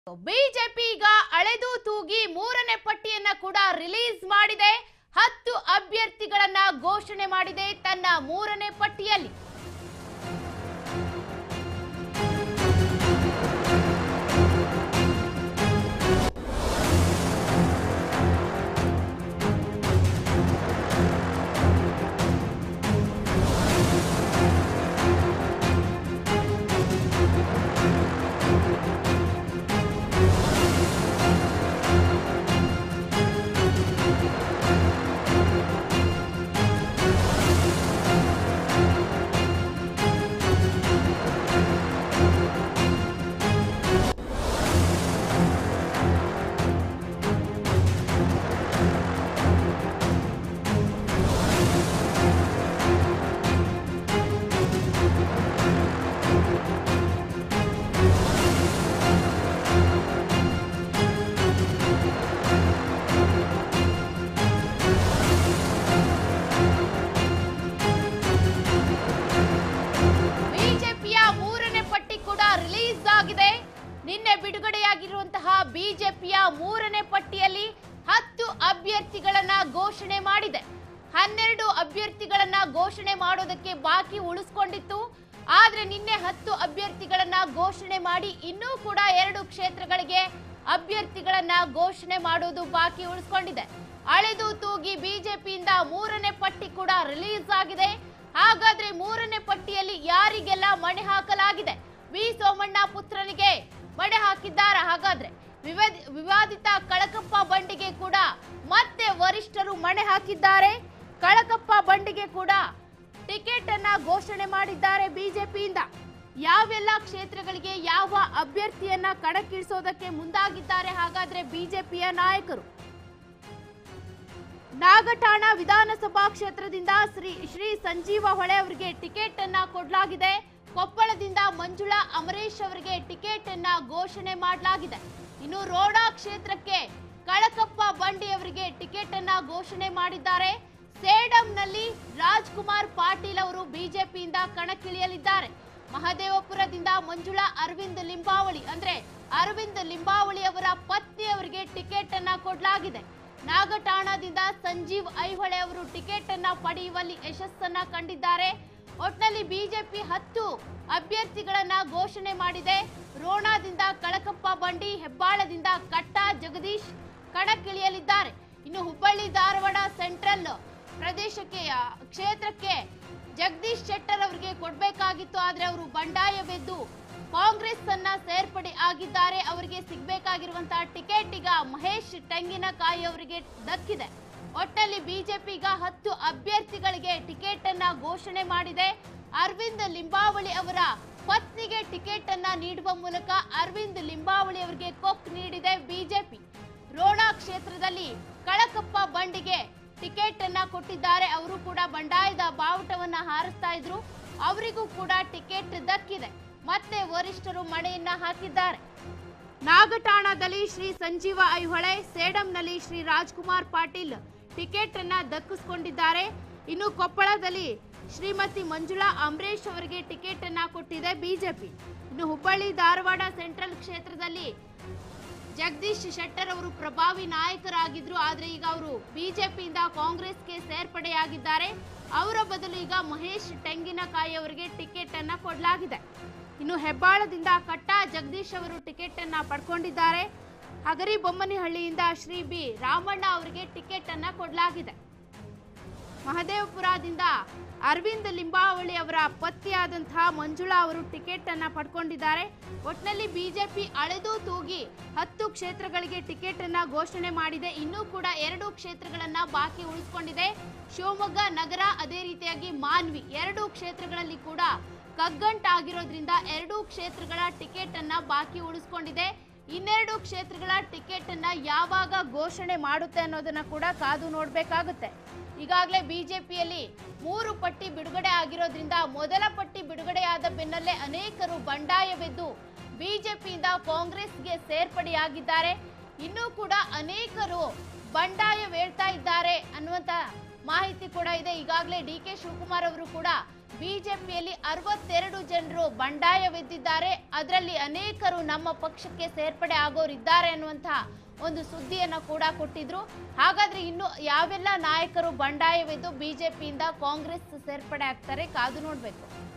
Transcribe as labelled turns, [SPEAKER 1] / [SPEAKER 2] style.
[SPEAKER 1] BJP ಈಗ ಅಳೆದು ತೂಗಿ ಮೂರನೇ ಪಟ್ಟಿಯನ್ನ ಕೂಡ ರಿಲೀಸ್ ಮಾಡಿದೆ ಹತ್ತು ಅಭ್ಯರ್ಥಿಗಳನ್ನ ಘೋಷಣೆ ಮಾಡಿದೆ ತನ್ನ ಮೂರನೇ ಪಟ್ಟಿಯಲ್ಲಿ ಬಿಜೆಪಿಯ ಮೂರನೇ ಪಟ್ಟಿ ಕೂಡ ರಿಲೀಸ್ ಆಗಿದೆ ನಿನ್ನೆ ಬಿಡುಗಡೆಯಾಗಿರುವಂತಹ ಬಿಜೆಪಿಯ ಮೂರನೇ ಪಟ್ಟಿಯಲ್ಲಿ ಹತ್ತು ಅಭ್ಯರ್ಥಿಗಳನ್ನ ಘೋಷಣೆ ಮಾಡಿದೆ ಹನ್ನೆರಡು ಅಭ್ಯರ್ಥಿಗಳನ್ನ ಘೋಷಣೆ ಮಾಡೋದಕ್ಕೆ ಬಾಕಿ ಉಳಿಸ್ಕೊಂಡಿತ್ತು ಆದ್ರೆ ನಿನ್ನೆ ಹತ್ತು ಅಭ್ಯರ್ಥಿಗಳನ್ನ ಘೋಷಣೆ ಮಾಡಿ ಇನ್ನೂ ಕೂಡ ಎರಡು ಕ್ಷೇತ್ರಗಳಿಗೆ ಅಭ್ಯರ್ಥಿಗಳನ್ನ ಘೋಷಣೆ ಮಾಡೋದು ಬಾಕಿ ಉಳಿಸ್ಕೊಂಡಿದೆ ಅಳೆದು ತೂಗಿ ಬಿಜೆಪಿಯಿಂದ ಮೂರನೇ ಪಟ್ಟಿ ಕೂಡ ರಿಲೀಸ್ ಆಗಿದೆ ಹಾಗಾದ್ರೆ ಮೂರನೇ ಪಟ್ಟಿಯಲ್ಲಿ ಯಾರಿಗೆಲ್ಲ ಮಣೆ ಹಾಕಲಾಗಿದೆ ವಿ ಸೋಮಣ್ಣ ಪುತ್ರನಿಗೆ ಮಣೆ ಹಾಕಿದ್ದಾರ ಹಾಗಾದ್ರೆ ವಿವಾದಿ- ವಿವಾದಿತ ಕಳಕಪ್ಪ ಬಂಡಿಗೆ ಕೂಡ ಮತ್ತೆ ವರಿಷ್ಠರು ಮಣೆ ಹಾಕಿದ್ದಾರೆ ಕಳಕಪ್ಪ ಬಂಡಿಗೆ ಕೂಡ ಟಿಕೆಟ್ ಅನ್ನ ಘೋಷಣೆ ಮಾಡಿದ್ದಾರೆ ಬಿಜೆಪಿಯಿಂದ ಯಾವೆಲ್ಲ ಕ್ಷೇತ್ರಗಳಿಗೆ ಯಾವ ಅಭ್ಯರ್ಥಿಯನ್ನ ಕಣಕ್ಕಿಳಿಸೋದಕ್ಕೆ ಮುಂದಾಗಿದ್ದಾರೆ ಹಾಗಾದ್ರೆ ಬಿಜೆಪಿಯ ನಾಯಕರು ನಾಗಠಾಣ ವಿಧಾನಸಭಾ ಕ್ಷೇತ್ರದಿಂದ ಶ್ರೀ ಶ್ರೀ ಸಂಜೀವ ಹೊಳೆ ಅವರಿಗೆ ಟಿಕೆಟ್ ಅನ್ನ ಕೊಡಲಾಗಿದೆ ಕೊಪ್ಪಳದಿಂದ ಮಂಜುಳಾ ಅಮರೇಶ್ ಅವರಿಗೆ ಟಿಕೆಟ್ ಅನ್ನ ಘೋಷಣೆ ಮಾಡಲಾಗಿದೆ ಇನ್ನು ರೋಡಾ ಕ್ಷೇತ್ರಕ್ಕೆ ಕಳಕಪ್ಪ ಬಂಡಿ ಅವರಿಗೆ ಟಿಕೆಟ್ ಅನ್ನ ಘೋಷಣೆ ಮಾಡಿದ್ದಾರೆ ಸೇಡಂನಲ್ಲಿ ರಾಜ್ಕುಮಾರ್ ಪಾಟೀಲ್ ಅವರು ಬಿಜೆಪಿಯಿಂದ ಕಣಕ್ಕಿಳಿಯಲಿದ್ದಾರೆ ಮಹದೇವಪುರದಿಂದ ಮಂಜುಳಾ ಅರವಿಂದ್ ಲಿಂಬಾವಳಿ ಅಂದ್ರೆ ಅರವಿಂದ್ ಲಿಂಬಾವಳಿ ಅವರ ಪತ್ನಿ ಅವರಿಗೆ ಟಿಕೆಟ್ ಅನ್ನ ಕೊಡಲಾಗಿದೆ ನಾಗಠಾಣದಿಂದ ಸಂಜೀವ್ ಐಹೊಳೆ ಅವರು ಟಿಕೆಟ್ ಅನ್ನ ಪಡೆಯುವಲ್ಲಿ ಯಶಸ್ಸನ್ನ ಕಂಡಿದ್ದಾರೆ ಒಟ್ನಲ್ಲಿ ಬಿಜೆಪಿ ಹತ್ತು ಅಭ್ಯರ್ಥಿಗಳನ್ನ ಘೋಷಣೆ ಮಾಡಿದೆ ರೋಣಾದಿಂದ ಕಳಕಪ್ಪ ಬಂಡಿ ಹೆಬ್ಬಾಳದಿಂದ ಕಟ್ಟ ಜಗದೀಶ್ ಕಣಕ್ಕಿಳಿಯಲಿದ್ದಾರೆ ಇನ್ನು ಹುಬ್ಬಳ್ಳಿ ಧಾರವಾಡ ಸೆಂಟ್ರಲ್ ಪ್ರದೇಶಕ್ಕೆ ಆ, ಕ್ಷೇತ್ರಕ್ಕೆ ಜಗದೀಶ್ ಶೆಟ್ಟರ್ ಅವರಿಗೆ ಕೊಡ್ಬೇಕಾಗಿತ್ತು ಆದ್ರೆ ಅವರು ಬಂಡಾಯವೆದ್ದು ಕಾಂಗ್ರೆಸ್ ಅನ್ನ ಸೇರ್ಪಡೆ ಆಗಿದ್ದಾರೆ ಅವರಿಗೆ ಸಿಗ್ಬೇಕಾಗಿರುವಂತಹ ಟಿಕೆಟ್ ಈಗ ಮಹೇಶ್ ತೆಂಗಿನಕಾಯಿ ಅವರಿಗೆ ದಕ್ಕಿದೆ ಒಟ್ಟಲ್ಲಿ ಬಿಜೆಪಿ ಈಗ ಹತ್ತು ಅಭ್ಯರ್ಥಿಗಳಿಗೆ ಟಿಕೆಟ್ ಅನ್ನ ಘೋಷಣೆ ಮಾಡಿದೆ ಅರವಿಂದ್ ಲಿಂಬಾವಳಿ ಅವರ ಪತ್ನಿಗೆ ಟಿಕೆಟ್ ಅನ್ನ ನೀಡುವ ಮೂಲಕ ಅರವಿಂದ್ ಲಿಂಬಾವಳಿ ಅವರಿಗೆ ಕೊಕ್ ನೀಡಿದೆ ಬಿಜೆಪಿ ರೋಣ ಕ್ಷೇತ್ರದಲ್ಲಿ ಕಳಕಪ್ಪ ಬಂಡಿಗೆ ಟಿಕೆಟ್ ಅನ್ನ ಕೊಟ್ಟಿದ್ದಾರೆ ಅವರು ಕೂಡ ಬಂಡಾಯದ ಬಾವುಟವನ್ನ ಹಾರಿಸ್ತಾ ಇದ್ರು ಅವರಿಗೂ ಕೂಡ ಟಿಕೆಟ್ ದಕ್ಕಿದೆ ಮತ್ತೆ ವರಿಷ್ಠರು ಮಣೆಯನ್ನ ಹಾಕಿದ್ದಾರೆ ನಾಗಠಾಣದಲ್ಲಿ ಶ್ರೀ ಸಂಜೀವ ಐಹೊಳೆ ಸೇಡಂನಲ್ಲಿ ಶ್ರೀ ರಾಜ್ಕುಮಾರ್ ಪಾಟೀಲ್ ಟಿಕೆಟ್ ಅನ್ನ ದಕ್ಕಿಸಿಕೊಂಡಿದ್ದಾರೆ ಇನ್ನು ಕೊಪ್ಪಳದಲ್ಲಿ ಶ್ರೀಮತಿ ಮಂಜುಳಾ ಅಂಬರೀಶ್ ಅವರಿಗೆ ಟಿಕೆಟ್ ಅನ್ನ ಕೊಟ್ಟಿದೆ ಬಿಜೆಪಿ ಇನ್ನು ಹುಬ್ಬಳ್ಳಿ ಧಾರವಾಡ ಸೆಂಟ್ರಲ್ ಕ್ಷೇತ್ರದಲ್ಲಿ ಜಗದೀಶ್ ಶೆಟ್ಟರ್ ಅವರು ಪ್ರಭಾವಿ ನಾಯಕರಾಗಿದ್ರು ಆದ್ರೆ ಈಗ ಅವರು ಬಿಜೆಪಿಯಿಂದ ಕಾಂಗ್ರೆಸ್ಗೆ ಸೇರ್ಪಡೆಯಾಗಿದ್ದಾರೆ ಅವರ ಬದಲು ಈಗ ಮಹೇಶ್ ತೆಂಗಿನಕಾಯಿ ಅವರಿಗೆ ಟಿಕೆಟ್ ಅನ್ನ ಕೊಡಲಾಗಿದೆ ಇನ್ನು ಹೆಬ್ಬಾಳದಿಂದ ಕಟ್ಟ ಜಗದೀಶ್ ಅವರು ಟಿಕೆಟ್ ಅನ್ನ ಪಡ್ಕೊಂಡಿದ್ದಾರೆ ಹಗರಿ ಬೊಮ್ಮನಹಳ್ಳಿಯಿಂದ ಶ್ರೀ ಬಿ ರಾಮಣ್ಣ ಅವರಿಗೆ ಟಿಕೆಟ್ ಅನ್ನ ಕೊಡಲಾಗಿದೆ ಮಹದೇವಪುರದಿಂದ ಅರವಿಂದ್ ಲಿಂಬಾವಳಿ ಅವರ ಪತ್ನಿಯಾದಂತಹ ಮಂಜುಳಾ ಅವರು ಟಿಕೆಟ್ ಅನ್ನ ಪಡ್ಕೊಂಡಿದ್ದಾರೆ ಒಟ್ನಲ್ಲಿ ಬಿಜೆಪಿ ಅಳೆದು ತೂಗಿ ಹತ್ತು ಕ್ಷೇತ್ರಗಳಿಗೆ ಟಿಕೆಟ್ ಅನ್ನ ಘೋಷಣೆ ಮಾಡಿದೆ ಇನ್ನೂ ಕೂಡ ಎರಡು ಕ್ಷೇತ್ರಗಳನ್ನ ಬಾಕಿ ಉಳಿಸಿಕೊಂಡಿದೆ ಶಿವಮೊಗ್ಗ ನಗರ ಅದೇ ರೀತಿಯಾಗಿ ಮಾನ್ವಿ ಎರಡು ಕ್ಷೇತ್ರಗಳಲ್ಲಿ ಕೂಡ ಕಗ್ಗಂಟಾಗಿರೋದ್ರಿಂದ ಎರಡೂ ಕ್ಷೇತ್ರಗಳ ಟಿಕೆಟ್ ಅನ್ನ ಬಾಕಿ ಉಳಿಸ್ಕೊಂಡಿದೆ ಇನ್ನೆರಡು ಕ್ಷೇತ್ರಗಳ ಟಿಕೆಟ್ ಅನ್ನ ಯಾವಾಗ ಘೋಷಣೆ ಮಾಡುತ್ತೆ ಅನ್ನೋದನ್ನ ಕೂಡ ಕಾದು ನೋಡ್ಬೇಕಾಗುತ್ತೆ ಈಗಾಗಲೇ ಬಿಜೆಪಿಯಲ್ಲಿ ಮೂರು ಪಟ್ಟಿ ಬಿಡುಗಡೆ ಆಗಿರೋದ್ರಿಂದ ಮೊದಲ ಪಟ್ಟಿ ಬಿಡುಗಡೆಯಾದ ಬೆನ್ನಲ್ಲೇ ಅನೇಕರು ಬಂಡಾಯವೆದ್ದು ಬಿಜೆಪಿಯಿಂದ ಕಾಂಗ್ರೆಸ್ಗೆ ಸೇರ್ಪಡೆಯಾಗಿದ್ದಾರೆ ಇನ್ನೂ ಕೂಡ ಅನೇಕರು ಬಂಡಾಯವೇಳ್ತಾ ಇದ್ದಾರೆ ಅನ್ನುವಂತ ಮಾಹಿತಿ ಕೂಡ ಇದೆ ಈಗಾಗಲೇ ಡಿ ಕೆ ಶಿವಕುಮಾರ್ ಅವರು ಕೂಡ ಬಿಜೆಪಿಯಲ್ಲಿ ಅರವತ್ತೆರಡು ಜನರು ಬಂಡಾಯವೆದ್ದಿದ್ದಾರೆ ಅದರಲ್ಲಿ ಅನೇಕರು ನಮ್ಮ ಪಕ್ಷಕ್ಕೆ ಸೇರ್ಪಡೆ ಆಗೋರಿದ್ದಾರೆ ಅನ್ನುವಂತಹ ಒಂದು ಸುದ್ದಿಯನ್ನ ಕೂಡ ಕೊಟ್ಟಿದ್ರು ಹಾಗಾದ್ರೆ ಇನ್ನು ಯಾವೆಲ್ಲ ನಾಯಕರು ಬಂಡಾಯವೆದ್ದು ಬಿಜೆಪಿಯಿಂದ ಕಾಂಗ್ರೆಸ್ ಸೇರ್ಪಡೆ ಆಗ್ತಾರೆ ಕಾದು ನೋಡ್ಬೇಕು